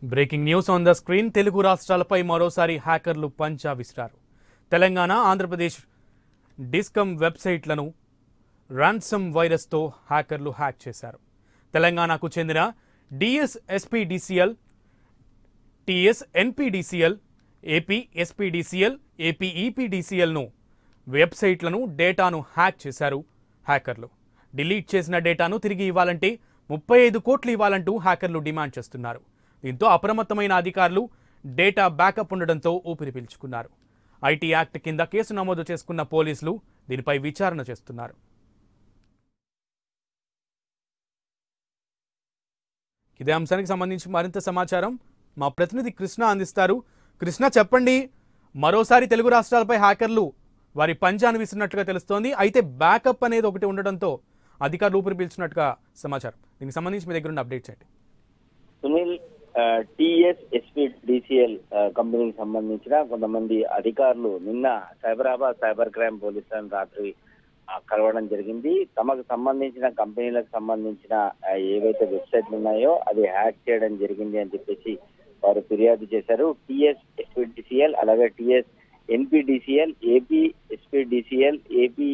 Breaking news on the screen Telugu రాష్ట్రాలపై మరోసారి హ్యాకర్లు పంచా విసిరారు తెలంగాణ ఆంధ్రప్రదేశ్ డిస్కమ్ వెబ్సైట్లను రాన్సమ్ వైరస్తో హ్యాకర్లు హ్యాక్ చేశారు తెలంగాణకు చెందిన DS SPDCL TS NPDCL AP SPDCL AP ఈపీడీసీఎల్ను వెబ్సైట్లను డేటాను హ్యాక్ చేశారు హ్యాకర్లు డిలీట్ చేసిన డేటాను తిరిగి ఇవ్వాలంటే ముప్పై ఐదు కోట్లు ఇవ్వాలంటూ హ్యాకర్లు డిమాండ్ చేస్తున్నారు దీంతో అప్రమత్తమైన అధికారులు డేటా బ్యాకప్ ఉండడంతో ఊపిరి పీల్చుకున్నారు ఐటీ యాక్ట్ కింద కేసు నమోదు చేసుకున్న పోలీసులు దీనిపై విచారణ చేస్తున్నారు ఇదే అంశానికి సంబంధించి మరింత సమాచారం మా ప్రతినిధి కృష్ణ అందిస్తారు కృష్ణ చెప్పండి మరోసారి తెలుగు రాష్ట్రాలపై హ్యాకర్లు వారి పంజాను విసిరినట్లుగా తెలుస్తోంది అయితే బ్యాకప్ అనేది ఒకటి ఉండడంతో అధికారులు ఊపిరి పీల్చినట్టుగా సమాచారం దీనికి సంబంధించి మీ దగ్గర ఉన్న అప్డేట్ చేయండి సునీల్ టిఎస్ ఎస్పీ డిసిఎల్ కంపెనీకి సంబంధించిన కొంతమంది అధికారులు నిన్న సైబరాబాద్ సైబర్ క్రైమ్ పోలీసులను రాత్రి ఆ, కలవడం జరిగింది తమకు సంబంధించిన కంపెనీలకు సంబంధించిన ఆ, ఏవైతే వెబ్సైట్లు ఉన్నాయో అది హ్యాక్ చేయడం జరిగింది అని చెప్పేసి వారు ఫిర్యాదు చేశారు టిఎస్ ఎస్పీడిసిఎల్ అలాగే TS NPDCL AP SPDCL AP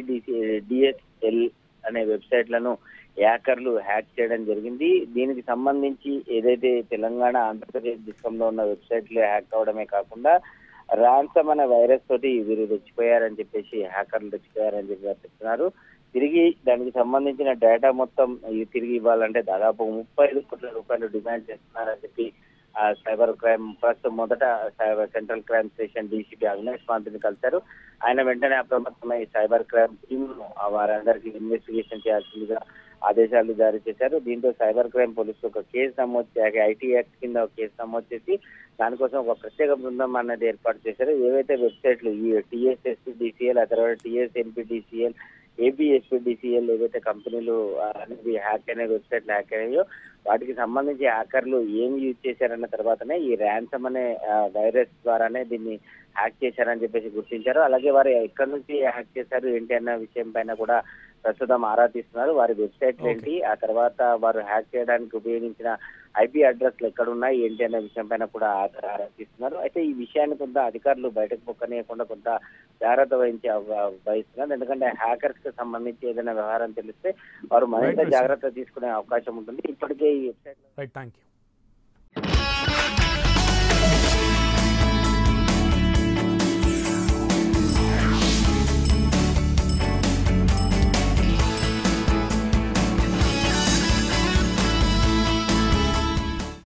DSL అనే వెబ్సైట్లను హ్యాకర్లు హ్యాక్ చేయడం జరిగింది దీనికి సంబంధించి ఏదైతే తెలంగాణ ఆంధ్రప్రదేశ్ డిస్కంలో ఉన్న వెబ్సైట్లు హ్యాక్ అవడమే కాకుండా రాన్సమ్ అనే వైరస్ తోటి వీరు తెచ్చిపోయారని చెప్పేసి హ్యాకర్లు తెచ్చిపోయారని చెప్పి వారు చెప్తున్నారు తిరిగి దానికి సంబంధించిన డేటా మొత్తం ఇవి తిరిగి ఇవ్వాలంటే దాదాపు ముప్పై ఐదు కోట్ల రూపాయలు డిమాండ్ చేస్తున్నారని చెప్పి ఆ సైబర్ క్రైమ్ ఫస్ట్ మొదట cyber central crime station DCP Avinash పాంతిని కలిశారు ఆయన వెంటనే అప్రమత్తమై సైబర్ క్రైమ్ టీమ్ వారందరికీ ఇన్వెస్టిగేషన్ చేయాల్సిందిగా ఆదేశాలు జారీ చేశారు దీంతో సైబర్ క్రైమ్ పోలీసులు ఒక కేసు నమోదు చేయాలి ఐటీ యాక్ట్ కింద ఒక కేసు నమోదు చేసి దానికోసం ఒక ప్రత్యేక బృందం అనేది ఏర్పాటు చేశారు ఏవైతే వెబ్సైట్లు ఈ టీఎస్ఎస్పీ డిసిఎల్ ఆ తర్వాత టీఎస్ ఎన్పిడిసిఎల్ ఏపీఎస్పీడిసిఎల్ ఏవైతే కంపెనీలు ఆ, అనేది హ్యాక్ అనే వెబ్సైట్లు హ్యాక్ అయ్యాయో వాటికి సంబంధించి హ్యాకర్లు ఏం యూజ్ చేశారన్న తర్వాతనే ఈ ర్యాన్సమ్ అనే ఆ, వైరస్ ద్వారానే దీన్ని హ్యాక్ చేశారని చెప్పేసి గుర్తించారు అలాగే వారు ఎక్కడి నుంచి హ్యాక్ చేశారు ఏంటి అన్న విషయం పైన కూడా ప్రస్తుతం ఆరా తీస్తున్నారు వారి వెబ్సైట్లు ఏంటి ఆ తర్వాత వారు హ్యాక్ చేయడానికి ఉపయోగించిన ఐపీ అడ్రస్లు ఎక్కడ ఉన్నాయి ఏంటి అనే విషయం పైన కూడా ఆరా ఆరా తీస్తున్నారు అయితే ఈ విషయాన్ని కొంత అధికారులు బయటకు పొక్కనీయకుండా కొంత జాగ్రత్త వహించి అవ- వహిస్తున్నారు ఎందుకంటే హ్యాకర్స్ కి సంబంధించి ఏదైనా వ్యవహారం తెలిస్తే వారు మరింత Right, right. జాగ్రత్త తీసుకునే అవకాశం ఉంటుంది ఇప్పటికే ఈ వెబ్సైట్ రైట్ థ్యాంక్ యూ